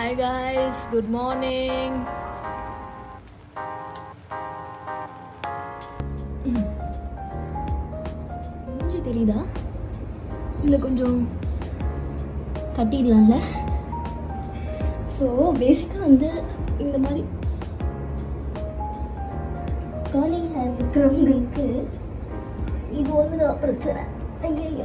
Hi guys good morning மூஞ்சி தெரியுதா இல்லை கொஞ்சம் கட்டிடலாம்ல ஸோ பேசிக்காக வந்து இந்த மாதிரி காலி ஹேர் இருக்கிறவங்களுக்கு இது ஒன்று தான் பிரச்சனை ஐயோ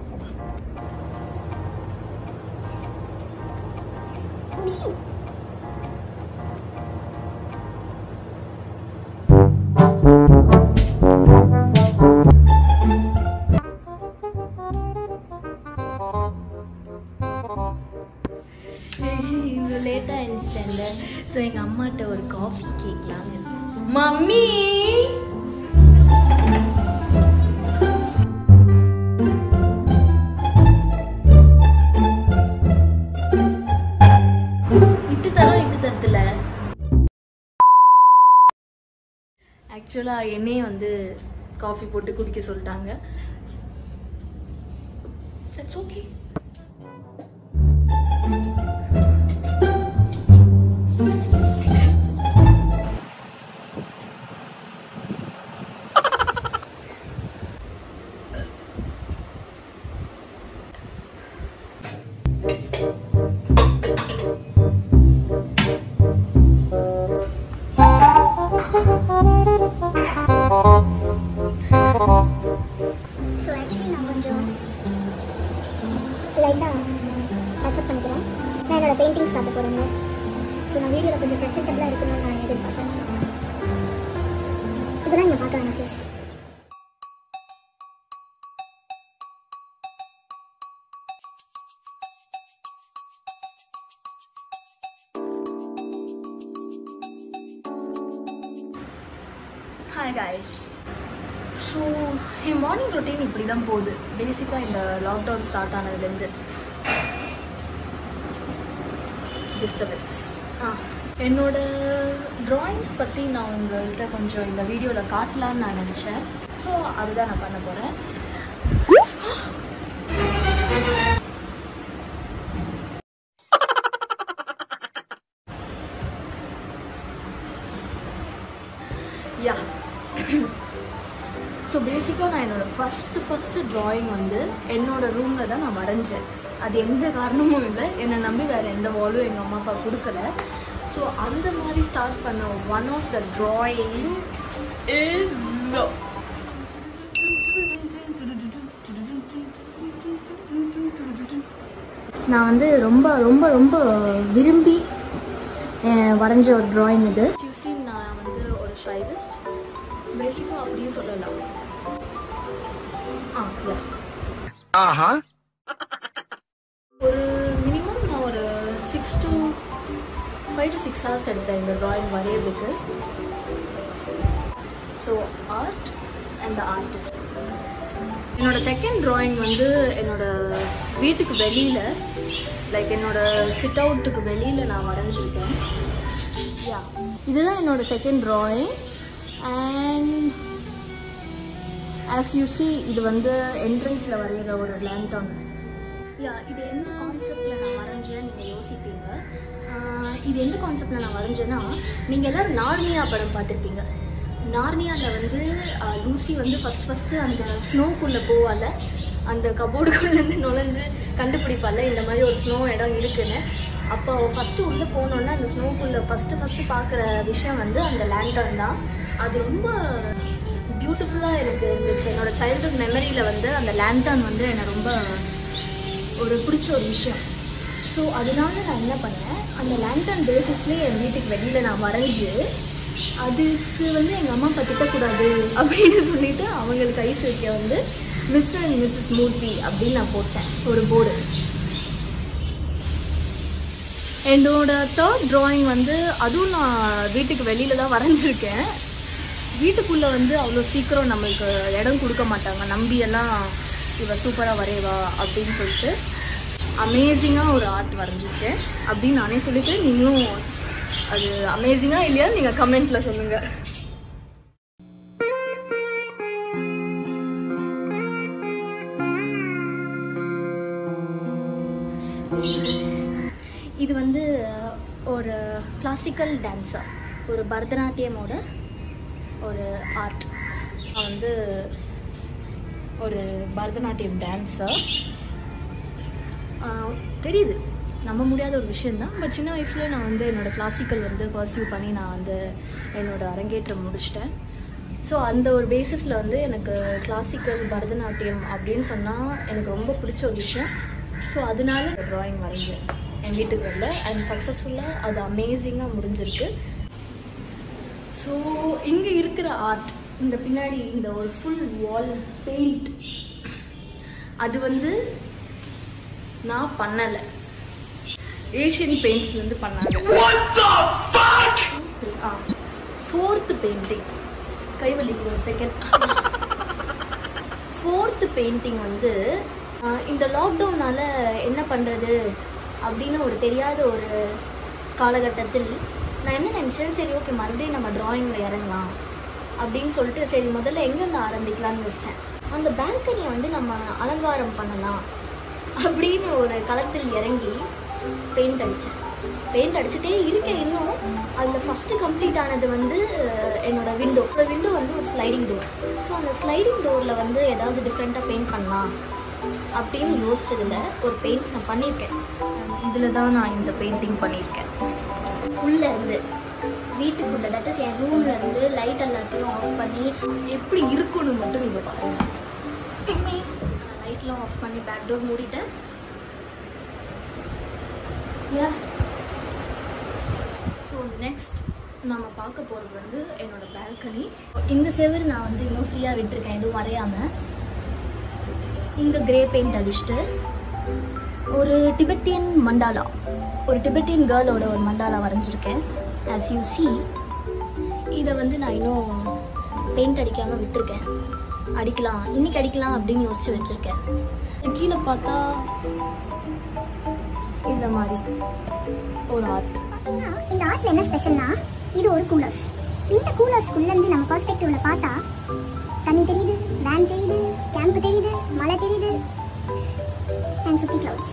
இவ்வளோ லேட்டாக எழுந்துட்டேன்ல ஸோ எங்கள் அம்மாட்ட ஒரு காஃபி கேட்கலான்னு மம்மி இட்டு தரோம் இட்டு தரத்துல ஆக்சுவலாக என்னையே வந்து காஃபி போட்டு குடிக்க சொல்லிட்டாங்க தட்ஸ் ஓகே ஸோ ஆக்சுவலி நான் கொஞ்சம் லைட்டாக டச்சப் பண்ணிக்கிறேன் நான் என்னோட பெயிண்டிங்ஸ் காட்ட போகிறேங்க ஸோ நான் வீடியோவில் கொஞ்சம் ப்ரெசென்டபிளாக இருக்கணும்னு நான் எதிர்பார்க்குறேன் இதெல்லாம் நீங்கள் பார்க்க வேணாம் ப்ளீஸ் ஹாய் காய்ஸ் ஸோ என் மார்னிங் ரொட்டீன் இப்படி தான் போகுது பேசிக்காக இந்த லாக்டவுன் ஸ்டார்ட் ஆனதுலேருந்து டிஸ்டர்பன்ஸ் ஆ என்னோட ட்ராயிங்ஸ் பற்றி நான் உங்கள்கிட்ட கொஞ்சம் இந்த வீடியோவில் காட்டலான்னு நான் நினச்சேன் ஸோ அதுதான் நான் பண்ண போகிறேன் யா ஸோ பேசிக்காக நான் என்னோட ஃபஸ்ட்டு ஃபஸ்ட்டு ட்ராயிங் வந்து என்னோட ரூமில் தான் நான் வரைஞ்சேன் அது எந்த காரணமும் இல்லை என்னை நம்பி வேறு எந்த வாலும் எங்கள் அம்மா அப்பா கொடுக்கல ஸோ அந்த மாதிரி ஸ்டார்ட் பண்ண one of the drawing is நான் வந்து ரொம்ப ரொம்ப ரொம்ப விரும்பி அஹ், வரைஞ்ச ஒரு ட்ராயிங் இது யூசி நான் வந்து ஒரு ஸ்டைலிஸ்ட் பேசிக்காக அப்படியே சொல்லலாம் ஆ yeah. ஆஹா ஒரு மினிமம் நான் ஒரு six to five to six hours எடுத்தேன் இந்த ட்ராயிங் வரையறதுக்கு so art and the artist என்னோட செகண்ட் ட்ராயிங் வந்து என்னோட வீட்டுக்கு வெளியில் லைக் என்னோட சிட் அவுட்டுக்கு வெளியில் நான் வரைஞ்சிருக்கேன் யா இதுதான் என்னோட second drawing and as you see இது வந்து என்ட்ரன்ஸில் வரைகிற ஒரு லேண்டன் யா இது எந்த கான்செப்டில் நான் வரைஞ்சேன்னு நீங்கள் யோசிப்பீங்க ஆஹ் இது எந்த கான்செப்டில் நான் வரைஞ்சேன்னா நீங்கள் எல்லாரும் நார்னியா படம் பார்த்துருப்பீங்க நார்னியாவில் வந்து ஆஹ் லூசி வந்து ஃபஸ்ட் ஃபஸ்ட்டு அந்த ஸ்னோக்குள்ளே போவால அந்த கபோர்டுக்குள்ளேருந்து நுழைஞ்சு கண்டுபிடிப்பால இந்த மாதிரி ஒரு ஸ்னோ இடம் இருக்குன்னு அப்போ ஃபஸ்ட்டு உள்ளே போனோன்னா அந்த ஸ்னோக்குள்ளே ஃபஸ்ட்டு ஃபஸ்ட்டு பார்க்குற விஷயம் வந்து அந்த லேண்டன் தான் அது ரொம்ப பியூட்டிஃபுல்லாக எனக்கு இருந்துச்சு என்னோட சைல்ட்ஹுட் மெமரியில் வந்து அந்த லேண்டன் வந்து என்னை ரொம்ப ஒரு பிடிச்ச ஒரு விஷயம் ஸோ அதனால நான் என்ன பண்ணேன் அந்த லேண்டன் பேசிஸ்லேயே என் வீட்டுக்கு வெளியில் நான் வரைஞ்சி அதுக்கு வந்து எங்கள் அம்மா அப்பா திட்டக்கூடாது அப்படின்னு சொல்லிட்டு அவங்களுக்கு ஐஸ் வைக்க வந்து மிஸ்டர் அண்ட் மிஸ்ஸஸ் மூர்த்தி அப்படின்னு நான் போட்டேன் ஒரு போர்டு என்னோட தேர்ட் drawing வந்து அதுவும் நான் வீட்டுக்கு வெளியில தான் வரைஞ்சிருக்கேன் வீட்டுக்குள்ளே வந்து அவ்வளோ சீக்கிரம் நம்மளுக்கு இடம் கொடுக்க மாட்டாங்க நம்பி எல்லாம் இவ சூப்பராக வரைவா அப்படின்னு சொல்லிட்டு அமேசிங்காக ஒரு ஆர்ட் வரைஞ்சிருக்கேன் அப்படின்னு நானே சொல்லிக்கிறேன் நீங்களும் அது அமேசிங்காக இல்லையா நீங்கள் கமெண்ட்டில் சொல்லுங்கள் இது வந்து கிளாசிக்கல் டான்ஸர் ஒரு பரதநாட்டியமோட ஒரு ஆர்ட் நான் வந்து ஒரு பரதநாட்டியம் டான்ஸர் தெரியுது நம்ப முடியாத ஒரு விஷயந்தான் பட் சின்ன வயசுல நான் வந்து என்னோட கிளாசிக்கல் வந்து பர்சியூ பண்ணி நான் வந்து என்னோட அரங்கேற்றம் முடிச்சிட்டேன் ஸோ அந்த ஒரு பேசிஸில் வந்து எனக்கு கிளாசிக்கல் பரதநாட்டியம் அப்படின்னு சொன்னால் எனக்கு ரொம்ப பிடிச்ச ஒரு விஷயம் ஸோ அதனால ட்ராயிங் வரைஞ்சேன் என் வீட்டுக்கு வரல அண்ட் சக்ஸஸ்ஃபுல்லாக அது அமேசிங்காக முடிஞ்சிருக்கு ஸோ இங்கே இருக்கிற ஆர்ட் இந்த பின்னாடி இந்த ஒரு ஃபுல் வால் பெயிண்ட் அது வந்து நான் பண்ணலை ஏஷியன் பெயிண்ட்ஸ் வந்து பண்ணாங்க ஆ ஃபோர்த்து பெயிண்டிங் கைவலிக்கு ஒரு செகண்ட் ஃபோர்த்து பெயிண்டிங் வந்து ஆஹ், இந்த லாக்டவுனால என்ன பண்ணுறது அப்படின்னு ஒரு தெரியாத ஒரு காலகட்டத்தில் நான் என்ன நினச்சேன் சரி ஓகே மறுபடியும் நம்ம டிராயிங்கில் இறங்கலாம் அப்படின்னு சொல்லிட்டு சரி முதல்ல எங்கேருந்து ஆரம்பிக்கலாம்னு யோசித்தேன் அந்த பேல்கனியை வந்து நம்ம அலங்காரம் பண்ணலாம் அப்படின்னு ஒரு களத்தில் இறங்கி பெயிண்ட் அடித்தேன் பெயிண்ட் அடிச்சுட்டே இருக்கேன் இன்னும் அதில் ஃபஸ்ட்டு கம்ப்ளீட் ஆனது வந்து அஹ், என்னோட விண்டோ என்னோட விண்டோ வந்து ஒரு ஸ்லைடிங் டோர் ஸோ அந்த ஸ்லைடிங் டோரில் வந்து ஏதாவது டிஃப்ரெண்ட்டாக பெயிண்ட் பண்ணலாம் அப்படின்னு யோசிச்சதுல ஒரு பெயிண்ட் நான் பண்ணியிருக்கேன் இதில் தான் நான் இந்த பெயிண்டிங் பண்ணியிருக்கேன் உள்ள இருந்து வீட்டுக்குள்ள தட் இஸ் என் ரூம்ல இருந்து லைட் எல்லாத்தையும் ஆஃப் பண்ணி எப்படி இருக்கும்னு மட்டும் நீங்க பாருங்க லைட்லாம் ஆஃப் பண்ணி பேக் டோர் மூடிட்டேன் ஸோ நெக்ஸ்ட் நம்ம பார்க்க போகிறது வந்து என்னோட பால்கனி இந்த செவர் நான் வந்து இன்னும் ஃப்ரீயாக விட்டுருக்கேன் எதுவும் வரையாமல் இந்த கிரே பெயிண்ட் அடிச்சுட்டு ஒரு டிபெட்டியன் மண்டாலா ஒரு டிபெட்டியன் கேர்ளோட ஒரு மண்டாலா வரைஞ்சிருக்கேன் ஆஸ் யூ see இதை வந்து நான் இன்னும் பெயிண்ட் அடிக்காமல் விட்டுருக்கேன் அடிக்கலாம் இன்னைக்கு அடிக்கலாம் அப்படின்னு யோசிச்சு வச்சுருக்கேன் கீழே பார்த்தா இந்த மாதிரி ஒரு ஆர்ட் பார்த்தீங்கன்னா இந்த ஆர்ட்ல என்ன ஸ்பெஷல்னா இது ஒரு கூலர்ஸ் இந்த கூலர்ஸ்குள்ள இருந்து நம்ம பெர்ஸ்பெக்டிவ்ல பார்த்தா தண்ணி தெரியுது வேன் தெரியுது கேம்ப் தெரியுது மலை தெரியுது அண்ட் சுத்தி கிளவுட்ஸ்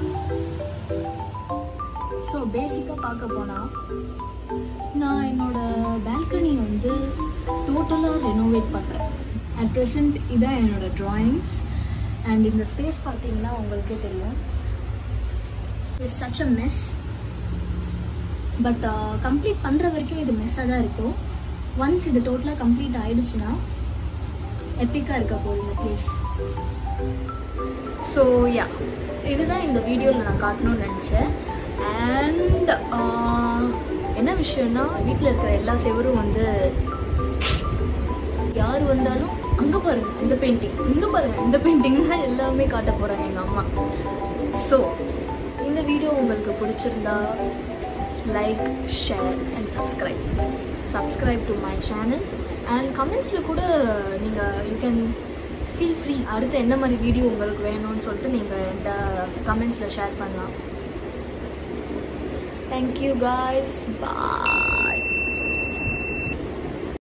ஸோ பேசிக்காக பார்க்க போனால் நான் என்னோட பால்கனியை வந்து டோட்டலாக ரெனோவேட் பண்ணுறேன் அட் ப்ரெசென்ட் இதான் என்னோட ட்ராயிங்ஸ் அண்ட் இந்த ஸ்பேஸ் பார்த்தீங்கன்னா உங்களுக்கே தெரியும் it's such a mess but complete பண்ணுற வரைக்கும் இது மெஸ்ஸாக தான் இருக்கும் ஒன்ஸ் இது டோட்டலாக கம்ப்ளீட் ஆயிடுச்சுன்னா எப்பிக்காக இருக்க போகுது இந்த பிளேஸ் ஸோ யா இதுதான் இந்த வீடியோவில் நான் காட்டணும்னு நினச்சேன் அண்ட் என்ன விஷயம்னா வீட்டில் இருக்கிற எல்லா செவரும் வந்து யார் வந்தாலும் அங்கே பாருங்க இந்த பெயிண்டிங் இங்கே பாருங்க இந்த பெயிண்டிங் தான் எல்லாமே காட்ட போகிறாங்க எங்கள் அம்மா ஸோ இந்த வீடியோ உங்களுக்கு பிடிச்சிருந்தா like share and subscribe subscribe to my channel and கமெண்ட்ஸில் கூட நீங்கள் யூ கேன் ஃபீல் ஃப்ரீ அடுத்து என்ன மாதிரி வீடியோ உங்களுக்கு வேணும்னு சொல்லிட்டு நீங்கள் என்கிட்ட கமெண்ட்ஸில் ஷேர் பண்ணலாம் தேங்க்யூ காய்ஸ் பா